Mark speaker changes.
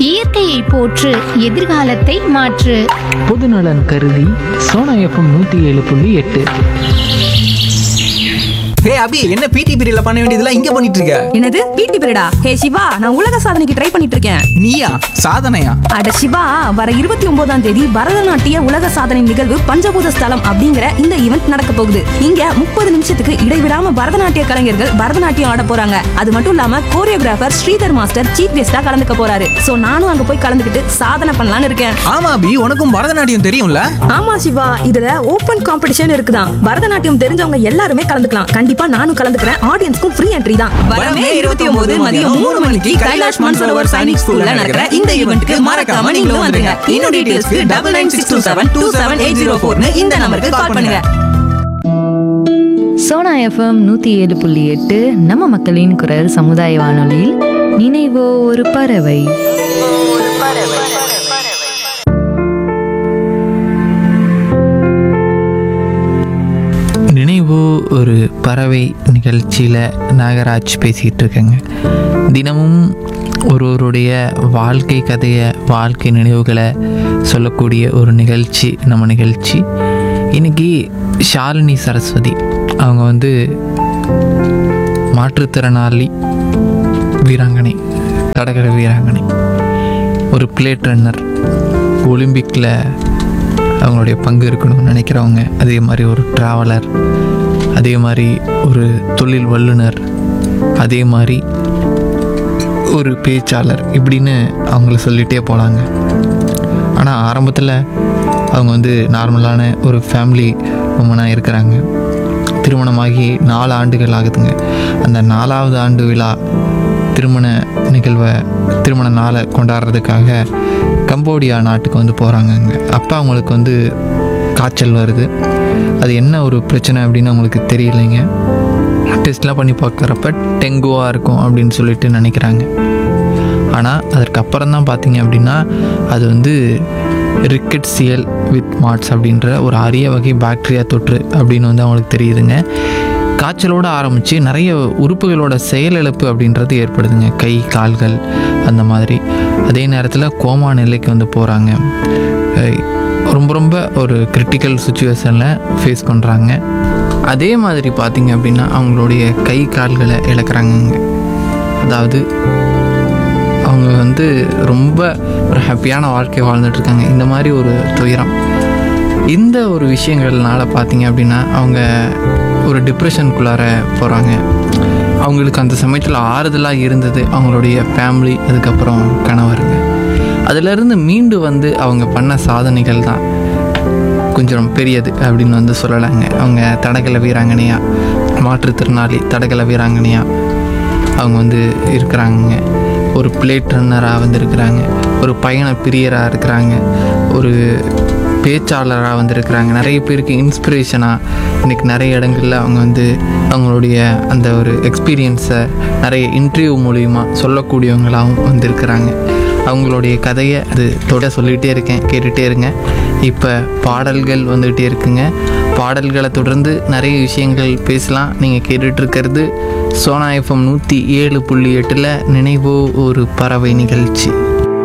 Speaker 1: இயற்கையை போற்று எதிர்காலத்தை மாற்று
Speaker 2: பொதுநலன் கருதி சோனா எஃப்எம் நூற்றி ஏழு புள்ளி எட்டு
Speaker 3: ஹே அபி என்ன பிடி பீரியட்ல பண்ண வேண்டியதெல்லாம் இங்க பண்ணிட்டு இருக்க
Speaker 4: என்னது பிடி பீரியடா ஹே சிவா நான் உலக சாதனைக்கு ட்ரை பண்ணிட்டு இருக்கேன்
Speaker 3: நீயா சாதனையா
Speaker 4: அட சிவா வர இருபத்தி ஒன்பதாம் தேதி பரதநாட்டிய உலக சாதனை நிகழ்வு பஞ்சபூத ஸ்தலம் அப்படிங்கிற இந்த ஈவெண்ட் நடக்க போகுது இங்க முப்பது நிமிஷத்துக்கு இடைவிடாம பரதநாட்டிய கலைஞர்கள் பரதநாட்டியம் ஆட போறாங்க அது மட்டும் இல்லாம கோரியோகிராஃபர் ஸ்ரீதர் மாஸ்டர் சீஃப் கெஸ்டா கலந்துக்க போறாரு சோ நானும் அங்க போய் கலந்துக்கிட்டு சாதனை பண்ணலாம்னு இருக்கேன்
Speaker 3: ஆமா அபி உனக்கும் பரதநாட்டியம் தெரியும்ல
Speaker 4: ஆமா சிவா இதுல ஓபன் காம்படிஷன் இருக்குதான் பரதநாட்டியம் தெரிஞ்சவங்க எல்லாருமே கலந்துக்கலாம் கண்டிப்பா நானும் கலந்துக்கிறேன் ஆடியன்ஸ்க்கும் ஃப்ரீ என்ட்ரி தான் வரமே இருபத்தி ஒன்பது மதியம் மூணு மணிக்கு கைலாஷ் மான்சரோவர் சைனிக் ஸ்கூல்ல நடக்கிற இந்த ஈவெண்ட்க்கு மறக்காம நீங்களும் வந்துருங்க இன்னும் டீடைல்ஸ்க்கு double nine six two seven two seven eight zero ஃபோர்னு இந்த நம்பருக்கு கால் பண்ணுங்க
Speaker 5: சோனா எஃப்எம் நூற்றி ஏழு புள்ளி எட்டு நம்ம மக்களின் குரல் சமுதாய வானொலியில் நினைவோ ஒரு பறவை
Speaker 2: நினைவு ஒரு பறவை நிகழ்ச்சியில் நாகராஜ் பேசிகிட்டு இருக்கேங்க தினமும் ஒருவருடைய வாழ்க்கை கதையை வாழ்க்கை நினைவுகளை சொல்லக்கூடிய ஒரு நிகழ்ச்சி நம்ம நிகழ்ச்சி இன்னைக்கு ஷாலினி சரஸ்வதி அவங்க வந்து மாற்றுத்திறனாளி வீராங்கனை தடகள வீராங்கனை ஒரு பிளேட் ரன்னர் ஒலிம்பிக்கில் அவங்களுடைய பங்கு இருக்கணும்னு நினைக்கிறவங்க அதே மாதிரி ஒரு ட்ராவலர் அதே மாதிரி ஒரு தொழில் வல்லுனர் அதே மாதிரி ஒரு பேச்சாளர் இப்படின்னு அவங்கள சொல்லிகிட்டே போகலாங்க ஆனால் ஆரம்பத்தில் அவங்க வந்து நார்மலான ஒரு ஃபேமிலி உமனாக இருக்கிறாங்க திருமணமாகி நாலு ஆண்டுகள் ஆகுதுங்க அந்த நாலாவது ஆண்டு விழா திருமண நிகழ்வை திருமண நாளை கொண்டாடுறதுக்காக கம்போடியா நாட்டுக்கு வந்து போகிறாங்கங்க அப்போ அவங்களுக்கு வந்து காய்ச்சல் வருது அது என்ன ஒரு பிரச்சனை அப்படின்னு அவங்களுக்கு தெரியலைங்க டெஸ்ட்லாம் பண்ணி பார்க்குறப்ப டெங்குவாக இருக்கும் அப்படின்னு சொல்லிட்டு நினைக்கிறாங்க ஆனால் அதற்கப்புறம் தான் பார்த்தீங்க அப்படின்னா அது வந்து ரிக்கெட்சியல் வித் மாட்ஸ் அப்படின்ற ஒரு அரிய வகை பாக்டீரியா தொற்று அப்படின்னு வந்து அவங்களுக்கு தெரியுதுங்க காய்ச்சலோடு ஆரம்பித்து நிறைய உறுப்புகளோட செயலிழப்பு அப்படின்றது ஏற்படுதுங்க கை கால்கள் அந்த மாதிரி அதே நேரத்தில் கோமா நிலைக்கு வந்து போகிறாங்க ரொம்ப ரொம்ப ஒரு கிரிட்டிக்கல் சுச்சுவேஷனில் ஃபேஸ் பண்ணுறாங்க அதே மாதிரி பார்த்தீங்க அப்படின்னா அவங்களுடைய கை கால்களை இழக்கிறாங்கங்க அதாவது அவங்க வந்து ரொம்ப ஒரு ஹாப்பியான வாழ்க்கை வாழ்ந்துட்டு இருக்காங்க இந்த மாதிரி ஒரு துயரம் இந்த ஒரு விஷயங்கள்னால பார்த்தீங்க அப்படின்னா அவங்க ஒரு டிப்ரெஷனுக்குள்ளார போகிறாங்க அவங்களுக்கு அந்த சமயத்தில் ஆறுதலாக இருந்தது அவங்களுடைய ஃபேமிலி அதுக்கப்புறம் கணவருங்க அதிலிருந்து மீண்டு வந்து அவங்க பண்ண சாதனைகள் தான் கொஞ்சம் பெரியது அப்படின்னு வந்து சொல்லலாங்க அவங்க தடகள வீராங்கனையா மாற்றுத்திறனாளி தடகள வீராங்கனையா அவங்க வந்து இருக்கிறாங்க ஒரு பிளேட் ரன்னராக வந்து இருக்கிறாங்க ஒரு பயண பிரியராக இருக்கிறாங்க ஒரு பேச்சாளராக வந்திருக்கிறாங்க நிறைய பேருக்கு இன்ஸ்பிரேஷனாக இன்றைக்கி நிறைய இடங்களில் அவங்க வந்து அவங்களுடைய அந்த ஒரு எக்ஸ்பீரியன்ஸை நிறைய இன்டர்வியூ மூலிமா சொல்லக்கூடியவங்களாகவும் வந்திருக்கிறாங்க அவங்களுடைய கதையை அது தொட சொல்லிகிட்டே இருக்கேன் கேட்டுகிட்டே இருங்க இப்போ பாடல்கள் வந்துகிட்டே இருக்குங்க பாடல்களை தொடர்ந்து நிறைய விஷயங்கள் பேசலாம் நீங்கள் கேட்டுட்டு இருக்கிறது சோனா எஃப்எம் நூற்றி ஏழு புள்ளி எட்டில் நினைவோ ஒரு பறவை நிகழ்ச்சி